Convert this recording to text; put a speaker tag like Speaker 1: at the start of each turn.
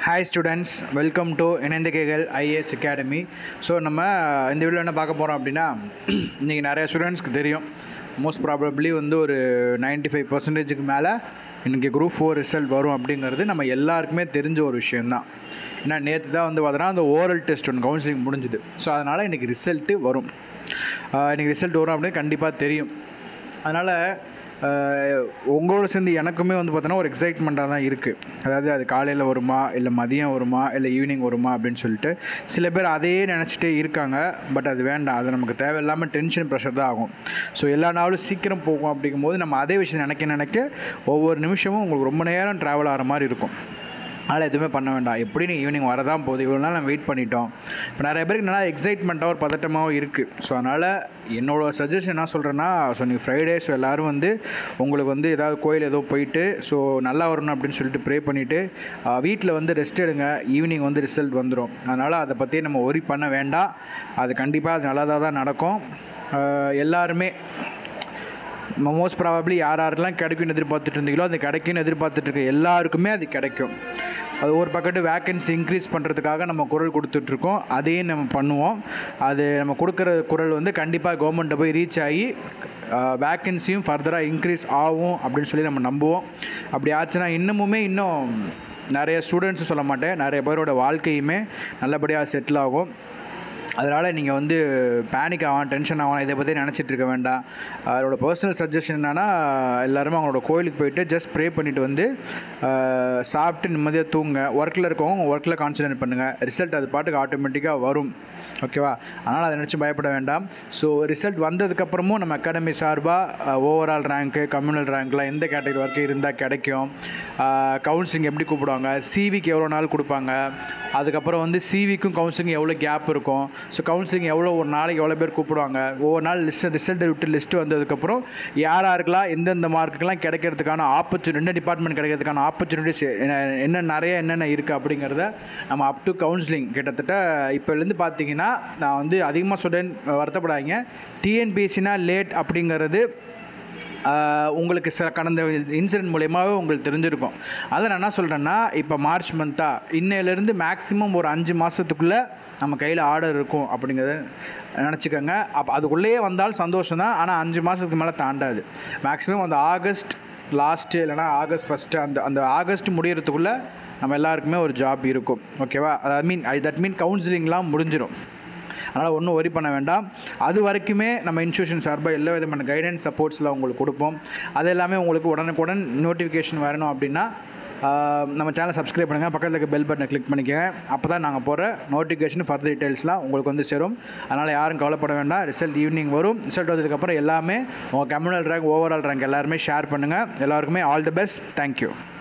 Speaker 1: hi students welcome to இணைந்த கேகள் IAS academy so நம்ம இந்த வீடியோ என்ன பார்க்க போகிறோம் அப்படின்னா இன்றைக்கி நிறைய ஸ்டூடெண்ட்ஸ்க்கு தெரியும் மோஸ்ட் ப்ராபப்ளி வந்து ஒரு 95% ஃபைவ் பர்சன்டேஜுக்கு மேலே இன்றைக்கி குரூப் ஃபோர் ரிசல்ட் வரும் அப்படிங்கிறது நம்ம எல்லாருக்குமே தெரிஞ்ச ஒரு விஷயந்தான் ஏன்னா நேற்று தான் வந்து பார்த்தோன்னா அந்த ஓரல் டெஸ்ட் ஒன்று கவுன்சிலிங் முடிஞ்சுது ஸோ அதனால் இன்றைக்கி ரிசல்ட்டு வரும் ஆஹ் இன்றைக்கி ரிசல்ட் வரும் அப்படின்னு கண்டிப்பாக தெரியும் அதனால் ஆஹ் உங்களோட சேர்ந்து எனக்குமே வந்து பார்த்தோன்னா ஒரு எக்ஸைட்மெண்ட்டாக தான் இருக்குது அதாவது அது காலையில் வருமா இல்லை மதியம் வருமா இல்லை ஈவினிங் வருமா அப்படின்னு சொல்லிட்டு சில பேர் அதையே நினச்சிட்டே இருக்காங்க பட் அது வேண்டாம் அது நமக்கு தேவையில்லாமல் டென்ஷன் ப்ரெஷர் தான் ஆகும் ஸோ எல்லா நாளும் சீக்கிரம் போகும் அப்படிங்கும்போது நம்ம அதே விஷயம் நினைக்க நினைக்க ஒவ்வொரு நிமிஷமும் உங்களுக்கு ரொம்ப நேரம் ட்ராவல் ஆகிற மாதிரி இருக்கும் அதனால் எதுவுமே பண்ண வேண்டாம் எப்படின்னு ஈவினிங் வரதான் போகுது இவ்வளோ நாள் நம்ம வெயிட் பண்ணிட்டோம் இப்போ நிறைய பேருக்கு நல்லா எக்ஸைட்மெண்ட்டாக ஒரு பதட்டமாகவும் இருக்குது ஸோ அதனால் என்னோட சஜஷன் என்ன சொல்கிறேன்னா ஸோ நீங்கள் ஃப்ரைடே ஸோ எல்லோரும் வந்து உங்களுக்கு வந்து ஏதாவது கோயில் ஏதோ போயிட்டு ஸோ நல்லா வரணும் அப்படின்னு சொல்லிட்டு ப்ரே பண்ணிவிட்டு வீட்டில் வந்து ரெஸ்ட் எடுங்க ஈவினிங் வந்து ரிசல்ட் வந்துடும் அதனால் அதை பற்றி நம்ம ஒரி பண்ண வேண்டாம் அது கண்டிப்பாக அது நல்லதாக தான் நடக்கும் ஆஹ் எல்லாருமே மோஸ்ட் ப்ராபப்ளி யார் யாரெல்லாம் கிடைக்கும்னு எதிர்பார்த்துட்டு இருந்தீங்களோ அது கிடைக்கும்னு எதிர்பார்த்துட்டு இருக்க எல்லாருக்குமே அது கிடைக்கும் அது ஒரு பக்கத்து வேக்கன்சி இன்க்ரீஸ் பண்ணுறதுக்காக நம்ம குரல் கொடுத்துட்ருக்கோம் அதையும் நம்ம பண்ணுவோம் அது நம்ம கொடுக்குற குரல் வந்து கண்டிப்பாக கவர்மெண்ட்டை போய் ரீச் ஆகி வேக்கன்சியும் ஃபர்தராக இன்க்ரீஸ் ஆகும் அப்படின்னு சொல்லி நம்ம நம்புவோம் அப்படி ஆச்சுன்னா இன்னமுமே இன்னும் நிறைய ஸ்டூடெண்ட்ஸும் சொல்ல மாட்டேன் நிறைய பேரோட வாழ்க்கையுமே நல்லபடியாக செட்டில் ஆகும் அதனால் நீங்கள் வந்து பேனிக் ஆகலாம் டென்ஷன் ஆகலாம் இதை பற்றி நினச்சிட்டு இருக்க வேண்டாம் அதோட பர்சனல் சஜஷன் என்னென்னா எல்லாருமே அவங்களோட கோயிலுக்கு போயிட்டு ஜஸ்ட் ப்ரே பண்ணிவிட்டு வந்து ஆஹ், சாப்பிட்டு நிம்மதியாக தூங்க ஒர்க்கில் இருக்கவங்க ஒர்க்கில் கான்சன்ட்ரேட் பண்ணுங்கள் ரிசல்ட் அது பாட்டுக்கு ஆட்டோமேட்டிக்காக வரும் ஓகேவா அதனால் அதை நினச்சி பயப்பட வேண்டாம் ஸோ ரிசல்ட் வந்ததுக்கப்புறமும் நம்ம அகாடமி சார்பாக ஓவரால் ரேங்க்கு கம்யூனல் ரேங்க்லாம் எந்த கேட்டகரி வரைக்கும் இருந்தால் கிடைக்கும் கவுன்சிலிங் எப்படி கூப்பிடுவாங்க சிவிக்கு எவ்வளோ நாள் கொடுப்பாங்க அதுக்கப்புறம் வந்து சிவிக்கும் கவுன்சிலிங் எவ்வளோ கேப் இருக்கும் ஸோ கவுன்சிலிங் எவ்வளோ ஒரு நாளைக்கு எவ்வளோ பேர் கூப்பிடுவாங்க ஒவ்வொரு நாள் லிஸ்ட் ரிசல்ட் விட்டு லிஸ்ட்டு வந்ததுக்கப்புறம் யார் யாருக்கெல்லாம் எந்தெந்த மார்க்குக்கெல்லாம் கிடைக்கிறதுக்கான ஆப்பர்ச்சுனிட்டி என்ன டிபார்ட்மெண்ட் கிடைக்கிறதுக்கான ஆப்பர்ச்சுனிட்டிஸ் என்ன நிறைய என்னென்ன இருக்குது அப்படிங்கிறத நம்ம அப் டு கவுன்சிலிங் கிட்டத்தட்ட இப்போலேருந்து பார்த்தீங்கன்னா நான் வந்து அதிகமாக சொல்கிறேன் வருத்தப்படாதீங்க டிஎன்பிஎஸ்சினா லேட் அப்படிங்கிறது ஆஹ் உங்களுக்கு சில கடந்த இன்சிடென்ட் மூலியமாகவே உங்களுக்கு தெரிஞ்சிருக்கும் அதை நான் என்ன சொல்கிறேன்னா இப்போ மார்ச் மந்த்தா இன்னையிலேருந்து மேக்ஸிமம் ஒரு அஞ்சு மாதத்துக்குள்ளே நம்ம கையில் ஆர்டர் இருக்கும் அப்படிங்கிறத நினச்சிக்கோங்க அப்போ அதுக்குள்ளேயே வந்தாலும் சந்தோஷம் தான் ஆனால் அஞ்சு மாதத்துக்கு மேலே தாண்டாது மேக்ஸிமம் அந்த ஆகஸ்ட் லாஸ்ட்டு இல்லைனா ஆகஸ்ட் ஃபஸ்ட்டு அந்த அந்த ஆகஸ்ட் முடியறதுக்குள்ளே நம்ம எல்லாருக்குமே ஒரு ஜாப் இருக்கும் ஓகேவா ஐ மீன் ஐ தட் மீன் கவுன்சிலிங்லாம் முடிஞ்சிடும் அதனால் ஒன்றும் ஒரி பண்ண வேண்டாம் அது வரைக்குமே நம்ம இன்ஸ்டியூஷன் சார்பாக எல்லா விதமான கைடன்ஸ் சப்போர்ட்ஸ்லாம் உங்களுக்கு கொடுப்போம் அது எல்லாமே உங்களுக்கு உடனுக்குடன் நோட்டிஃபிகேஷன் வரணும் அப்படின்னா ஆஹ், நம்ம சேனலை சப்ஸ்கிரைப் பண்ணுங்கள் பக்கத்தில் இருக்க பெல் பட்டனை கிளிக் பண்ணிக்கோங்க அப்போ தான் நாங்கள் போகிற நோட்டிஃபிகேஷன் ஃபர்தர் டீட்டெயில்ஸ்லாம் உங்களுக்கு வந்து சேரும் அதனால் யாரும் கவலைப்பட வேண்டாம் ரிசல்ட் ஈவினிங் வரும் ரிசல்ட் வந்ததுக்கப்புறம் எல்லாமே உங்கள் கம்யூனல் ரேங்க் ஓவரால் ரேங்க் எல்லாருமே ஷேர் பண்ணுங்கள் எல்லாருக்குமே ஆல் தி பெஸ்ட் தேங்க்யூ